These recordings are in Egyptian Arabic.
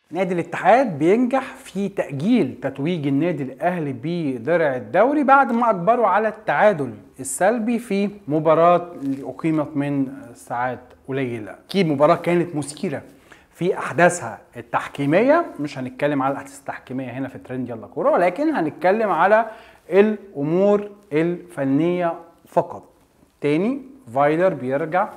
نادي الاتحاد بينجح في تأجيل تتويج النادي الأهلي بدرع الدوري بعد ما أجبروا على التعادل السلبي في مباراة اللي أقيمت من ساعات قليلة أكيد مباراة كانت مثيرة في أحداثها التحكيمية مش هنتكلم على الأحداث التحكيمية هنا في ترند يلا كورة ولكن هنتكلم على الأمور الفنية فقط تاني فايلر بيرجع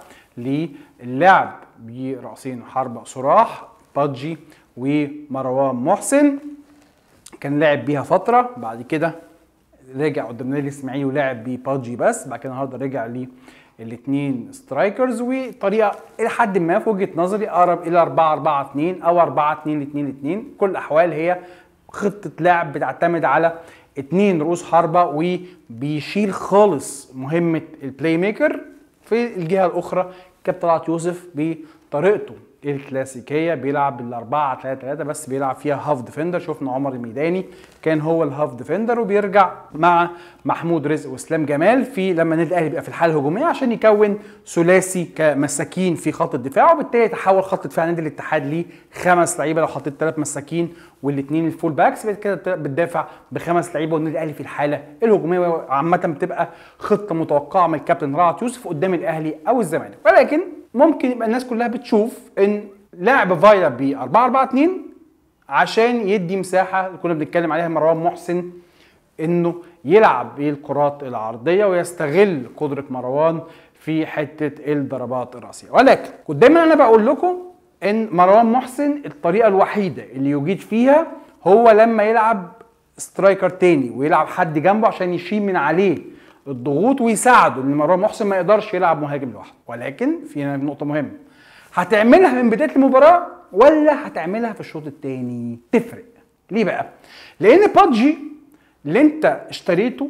للعب برأسين حرب صراح بادجي ومروان محسن كان لعب بيها فتره بعد كده رجع قدام النادي الاسماعيلي ولعب بيه بادجي بس بعد كده النهارده رجع ليه الاثنين سترايكرز وطريقه الى حد ما في وجهه نظري اقرب الى 4 4 2 او 4 2 2 2 كل الاحوال هي خطه لعب بتعتمد على اثنين رؤوس حربه وبيشيل خالص مهمه البلاي ميكر في الجهه الاخرى كابتن طلعت يوسف بطريقته الكلاسيكيه بيلعب بالاربعه 3 3 بس بيلعب فيها هاف ديفندر شفنا عمر الميداني كان هو الهاف ديفندر وبيرجع مع محمود رزق واسلام جمال في لما النادي الاهلي بيبقى في الحاله الهجوميه عشان يكون ثلاثي كمساكين في خط الدفاع وبالتالي يتحول خط دفاع نادي الاتحاد لخمس لعيبه لو حطيت ثلاث مساكين والاثنين الفول باكس بعد كده بتدافع بخمس لعيبه والنادي الاهلي في الحاله الهجوميه عامه بتبقى خطه متوقعه من الكابتن رعد يوسف قدام الاهلي او الزمالك ولكن ممكن يبقى الناس كلها بتشوف ان لعب فايلر ب 4 4 2 عشان يدي مساحه اللي كنا بنتكلم عليها مروان محسن انه يلعب بالكرات العرضيه ويستغل قدره مروان في حته الضربات الراسيه ولكن كنت دايما انا بقول لكم ان مروان محسن الطريقه الوحيده اللي يجيد فيها هو لما يلعب سترايكر تاني ويلعب حد جنبه عشان يشيل من عليه الضغوط ويساعده لان مروان محسن ما يقدرش يلعب مهاجم لوحده ولكن في نقطه مهمه هتعملها من بدايه المباراه ولا هتعملها في الشوط الثاني تفرق ليه بقى لان بادجي اللي انت اشتريته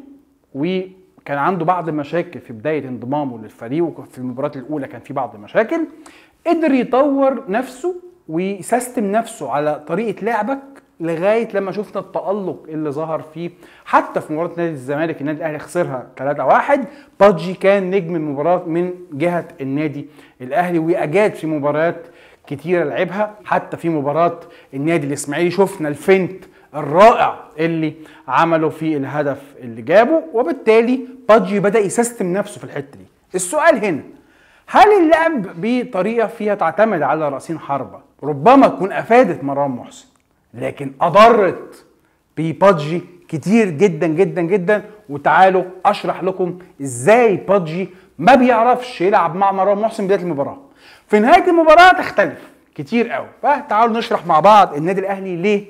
وكان عنده بعض المشاكل في بدايه انضمامه للفريق وفي المباراه الاولى كان في بعض المشاكل قدر يطور نفسه ويسيستم نفسه على طريقه لعبك لغايه لما شفنا التالق اللي ظهر فيه حتى في مباراه نادي الزمالك النادي الاهلي خسرها 3-1 بادجي كان نجم المباراه من جهه النادي الاهلي واجاد في مباريات كتيره لعبها حتى في مباراه النادي الاسماعيلي شفنا الفنت الرائع اللي عمله في الهدف اللي جابه وبالتالي بادجي بدا يسيستم نفسه في الحته دي السؤال هنا هل اللعب بطريقه فيها تعتمد على راسين حربه ربما تكون افادت مروان محسن لكن اضرت ببادجي كتير جدا جدا جدا وتعالوا اشرح لكم ازاي بادجي ما بيعرفش يلعب مع مروان محسن بدايه المباراه في نهايه المباراه تختلف كتير قوي فتعالوا نشرح مع بعض النادي الاهلي ليه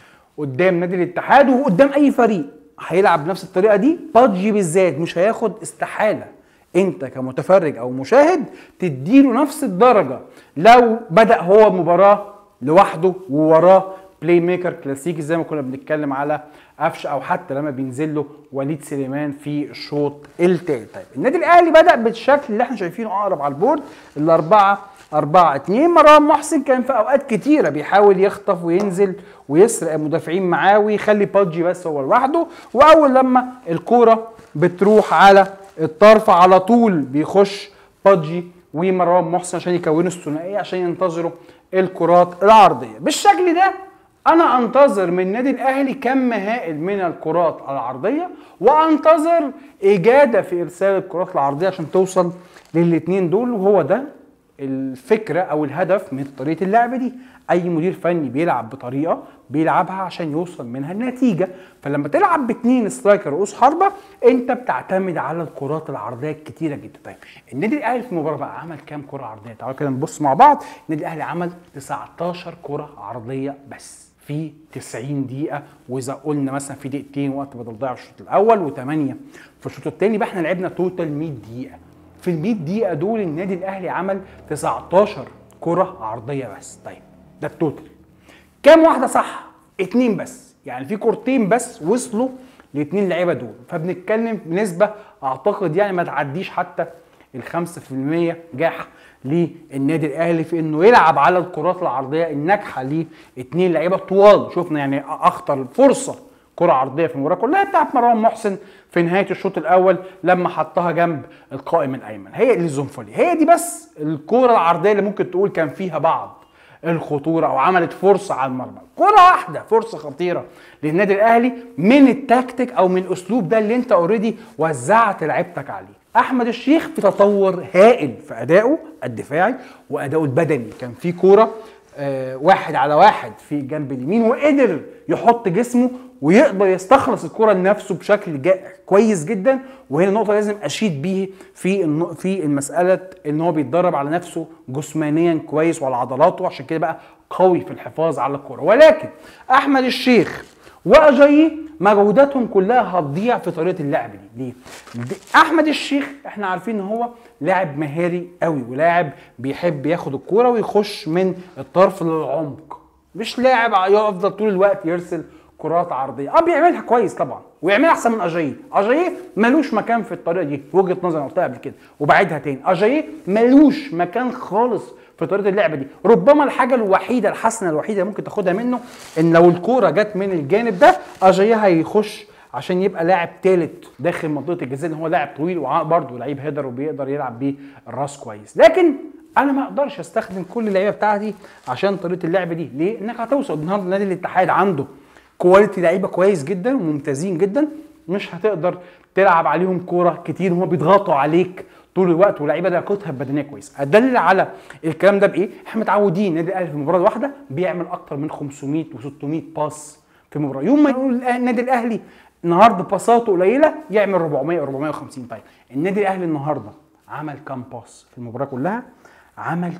قدام نادي الاتحاد وقدام اي فريق هيلعب بنفس الطريقه دي بادجي بالذات مش هياخد استحاله انت كمتفرج او مشاهد تديله نفس الدرجه لو بدا هو المباراه لوحده ووراه بلاي ميكر كلاسيكي زي ما كنا بنتكلم على قفش او حتى لما بينزل له وليد سليمان في الشوط الثاني طيب النادي الاهلي بدا بالشكل اللي احنا شايفينه اقرب على البورد الاربعه 4 2 مروان محسن كان في اوقات كتيره بيحاول يخطف وينزل ويسرق المدافعين معاه ويخلي بادجي بس هو لوحده واول لما الكوره بتروح على الطرف على طول بيخش بادجي ومروان محسن عشان يكونوا الثنائيه عشان ينتظروا الكرات العرضيه بالشكل ده انا انتظر من النادي الاهلي كم هائل من الكرات العرضيه وانتظر اجاده في ارسال الكرات العرضيه عشان توصل للاثنين دول وهو ده الفكره او الهدف من طريقه اللعب دي اي مدير فني بيلعب بطريقه بيلعبها عشان يوصل منها النتيجه فلما تلعب باثنين سترايكر رؤوس حربه انت بتعتمد على الكرات العرضيه الكتيره جدا طيب النادي الاهلي في المباراه بقى عمل كام كره عرضيه تعالوا كده نبص مع بعض النادي الاهلي عمل 19 كره عرضيه بس في 90 دقيقة وإذا قلنا مثلا في دقيقتين وقت بدل ضيع في الشوط الأول و8 في الشوط الثاني يبقى احنا لعبنا توتال 100 دقيقة في ال 100 دقيقة دول النادي الأهلي عمل 19 كرة عرضية بس طيب ده التوتال كام واحدة صح؟ اتنين بس يعني في كورتين بس وصلوا لاثنين لعيبة دول فبنتكلم بنسبة أعتقد يعني ما تعديش حتى ال 5% جاح للنادي الاهلي في انه يلعب على الكرات العرضيه الناجحه لاثنين لعيبه طوال شفنا يعني اخطر فرصه كره عرضيه في المباراه كلها بتاعت مروان محسن في نهايه الشوط الاول لما حطها جنب القائم الايمن هي اللي الزنفلي هي دي بس الكره العرضيه اللي ممكن تقول كان فيها بعض الخطوره او عملت فرصه على المرمى كره واحده فرصه خطيره للنادي الاهلي من التكتيك او من الاسلوب ده اللي انت اوريدي وزعت لعيبتك عليه احمد الشيخ في تطور هائل في ادائه الدفاعي وادائه البدني كان في كوره آه واحد على واحد في الجنب اليمين وقدر يحط جسمه ويقدر يستخلص الكره لنفسه بشكل جا كويس جدا وهنا نقطه لازم اشيد بيه في في المساله ان هو بيتدرب على نفسه جسمانيا كويس وعلى عضلاته عشان كده بقى قوي في الحفاظ على الكره ولكن احمد الشيخ واجاي مجهوداتهم كلها هتضيع في طريقه اللعب دي ليه احمد الشيخ احنا عارفين ان هو لاعب مهاري قوي ولاعب بيحب ياخد الكوره ويخش من الطرف للعمق مش لاعب يفضل طول الوقت يرسل كرات عرضيه اه بيعملها كويس طبعا ويعملها احسن من اجاييه اجاييه ملوش مكان في الطريقه دي في وجهه نظري انا قلتها قبل كده وبعيدها تاني اجاييه ملوش مكان خالص في طريقه اللعبه دي ربما الحاجه الوحيده الحسنه الوحيده اللي ممكن تاخدها منه ان لو الكوره جت من الجانب ده اجاييه هيخش عشان يبقى لاعب ثالث داخل منطقه الجزاء ان هو لاعب طويل وبرده لعيب هيدر وبيقدر يلعب بيه الراس كويس لكن انا ما اقدرش استخدم كل اللعيبه بتاعتي عشان طريقه اللعب دي ليه انك هتوصل النهارده نادي الاتحاد عنده كواليتي لعيبه كويس جدا وممتازين جدا مش هتقدر تلعب عليهم كوره كتير هم بيضغطوا عليك طول الوقت واللعيبه لياقتها البدنيه كويس ادل على الكلام ده بايه احنا متعودين النادي الاهلي في المباراه الواحده بيعمل اكتر من 500 و600 باس في مباراه يوم ما يقول النادي الاهلي النهارده باساته قليله يعمل 400 450 طيب النادي الاهلي النهارده عمل كام باس في المباراه كلها عمل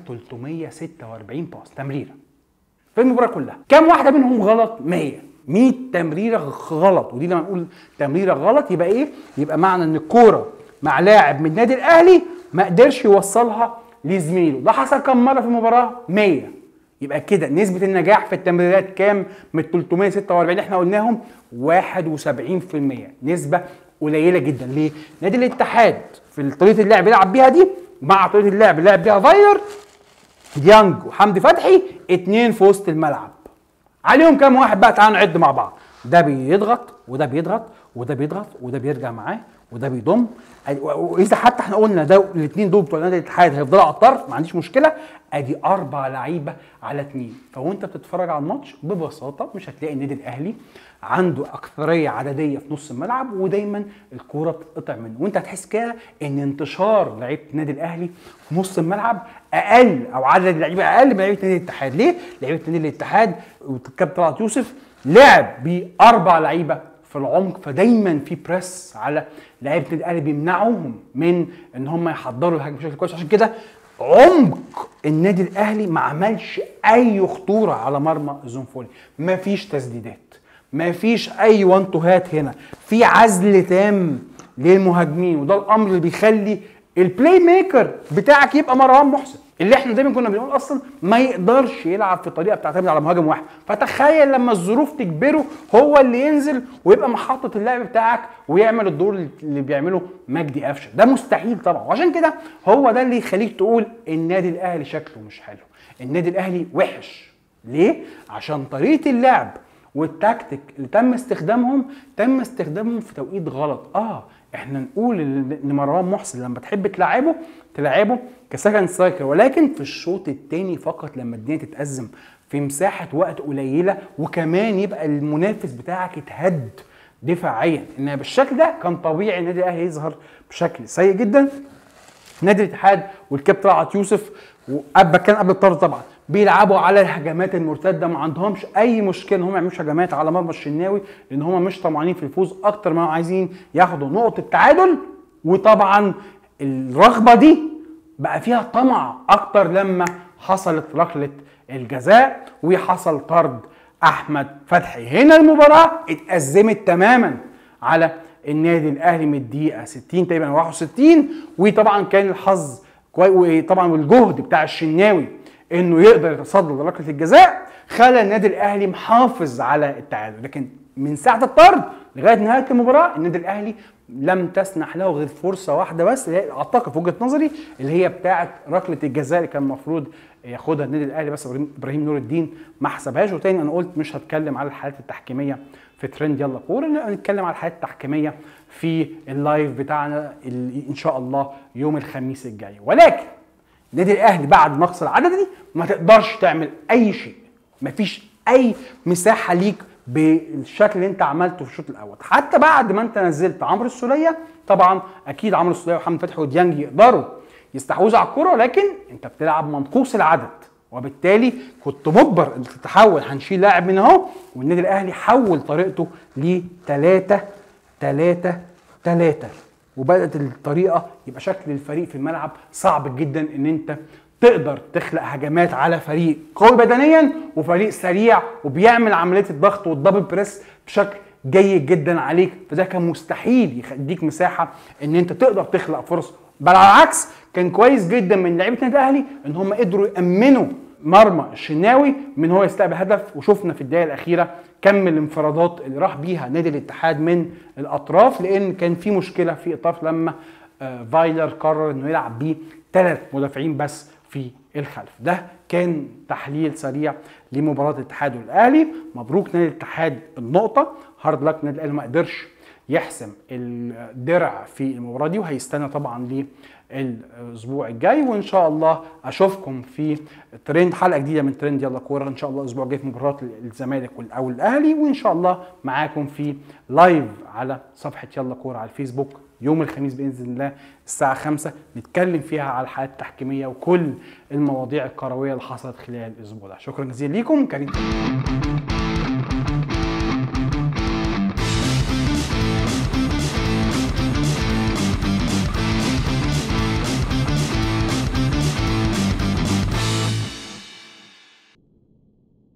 346 باس تمريره في المباراه كلها كام واحده منهم غلط 100 100 تمريره غلط ودي لما نقول تمريره غلط يبقى ايه يبقى معنى ان الكوره مع لاعب من النادي الاهلي ما قدرش يوصلها لزميله ده حصل كم مره في المباراه 100 يبقى كده نسبة النجاح في التمريرات كام من 346 اللي احنا قلناهم 71% نسبة قليلة جدا ليه؟ نادي الاتحاد في طريقة اللعب اللي يلعب بيها دي مع طريقة اللعب اللي لعب بيها فاير ديانج وحمدي فتحي اتنين في وسط الملعب عليهم كام واحد بقى تعالوا نعد مع بعض ده بيضغط وده بيضغط وده بيضغط وده بيرجع معاه وده بيضم واذا حتى احنا قلنا ده الاثنين دول بتوع نادي الاتحاد هيفضلوا على الطرف ما عنديش مشكله ادي اربع لعيبه على اثنين فوانت بتتفرج على الماتش ببساطه مش هتلاقي النادي الاهلي عنده اكثريه عدديه في نص الملعب ودايما الكوره بتتقطع منه وانت هتحس كده ان انتشار لعيبه النادي الاهلي في نص الملعب اقل او عدد اللعيبه اقل من لعيبه نادي الاتحاد ليه؟ لعيبه نادي الاتحاد والكابتن طلعت يوسف لعب باربع لعيبه في العمق فدايما في بريس على لعيبه النادي الاهلي بيمنعوهم من ان هم يحضروا الهجمه بشكل كويس عشان كده عمق النادي الاهلي ما عملش اي خطوره على مرمى الزنفولي ما فيش تسديدات ما فيش اي وان تو هات هنا في عزل تام للمهاجمين وده الامر اللي بيخلي البلاي ميكر بتاعك يبقى مروان محسن اللي احنا دايما كنا بنقول اصلا ما يقدرش يلعب في طريقه بتعتمد على مهاجم واحد فتخيل لما الظروف تجبره هو اللي ينزل ويبقى محطه اللعب بتاعك ويعمل الدور اللي بيعمله مجدي قفشه ده مستحيل طبعا وعشان كده هو ده اللي يخليك تقول النادي الاهلي شكله مش حلو النادي الاهلي وحش ليه عشان طريقه اللعب والتكتيك اللي تم استخدامهم تم استخدامهم في توقيت غلط اه احنا نقول ان مروان محسن لما تحب تلعبه تلعبه كسكند سايكل ولكن في الشوط الثاني فقط لما الدنيا تتأزم في مساحة وقت قليلة وكمان يبقى المنافس بتاعك اتهد دفاعيا ان بالشكل ده كان طبيعي النادي الاهلي يظهر بشكل سيء جدا نادي الاتحاد والكابتن طلعت يوسف وابا كان قبل الطرد طبعا بيلعبوا على الهجمات المرتده ما عندهمش اي مشكله ان هم يعملوش هجمات على مرمى الشناوي لان هم مش طمعانين في الفوز اكتر ما عايزين ياخدوا نقطه تعادل وطبعا الرغبه دي بقى فيها طمع اكتر لما حصلت ركله الجزاء وحصل طرد احمد فتحي هنا المباراه اتأزمت تماما على النادي الاهلي من الدقيقه 60 تقريبا 61 وطبعا كان الحظ كويس وطبعا والجهد بتاع الشناوي انه يقدر يتصدى لركله الجزاء خلى النادي الاهلي محافظ على التعادل لكن من ساعه الطرد لغايه نهايه المباراه النادي الاهلي لم تسنح له غير فرصه واحده بس اللي هي اعتقد في وجهه نظري اللي هي بتاعه ركله الجزاء اللي كان المفروض ياخدها النادي الاهلي بس ابراهيم نور الدين ما حسبهاش وتاني انا قلت مش هتكلم على الحالات التحكيميه في ترند يلا كوره نتكلم على الحالات التحكيميه في اللايف بتاعنا اللي ان شاء الله يوم الخميس الجاي ولكن النادي الاهلي بعد النقص العددي ما تقدرش تعمل اي شيء مفيش اي مساحه ليك بالشكل اللي انت عملته في الشوط الاول حتى بعد ما انت نزلت عمرو السوليه طبعا اكيد عمرو السوليه وحمد فتحي وديانج يقدروا يستحوذوا على الكره لكن انت بتلعب منقوص العدد وبالتالي كنت مجبر انك تحول هنشيل لاعب من اهو والنادي الاهلي حول طريقته ل 3 3 3 وبدات الطريقه يبقى شكل الفريق في الملعب صعب جدا ان انت تقدر تخلق هجمات على فريق قوي بدنيا وفريق سريع وبيعمل عمليه الضغط والدبل بريس بشكل جيد جدا عليك فده كان مستحيل يديك مساحه ان انت تقدر تخلق فرص بل على العكس كان كويس جدا من لعيبه النادي الاهلي ان هم قدروا يامنوا مرمى الشناوي من هو يستقبل هدف وشفنا في الدقيقه الاخيره كم الانفرادات اللي راح بيها نادي الاتحاد من الاطراف لان كان في مشكله في اطراف لما آه، فايلر قرر انه يلعب بيه ثلاث مدافعين بس في الخلف ده كان تحليل سريع لمباراه الاتحاد والاهلي مبروك نادي الاتحاد النقطه هارد لك نادي الاهلي ما قدرش يحسم الدرع في المباراه دي وهيستنى طبعا للاسبوع الجاي وان شاء الله اشوفكم في ترند حلقه جديده من ترند يلا كوره ان شاء الله الاسبوع الجاي في مباراه الزمالك او الاهلي وان شاء الله معاكم في لايف على صفحه يلا كوره على الفيسبوك يوم الخميس باذن الله الساعه 5 نتكلم فيها على الحالات التحكيميه وكل المواضيع الكرويه اللي حصلت خلال الاسبوع ده شكرا جزيلا ليكم كريم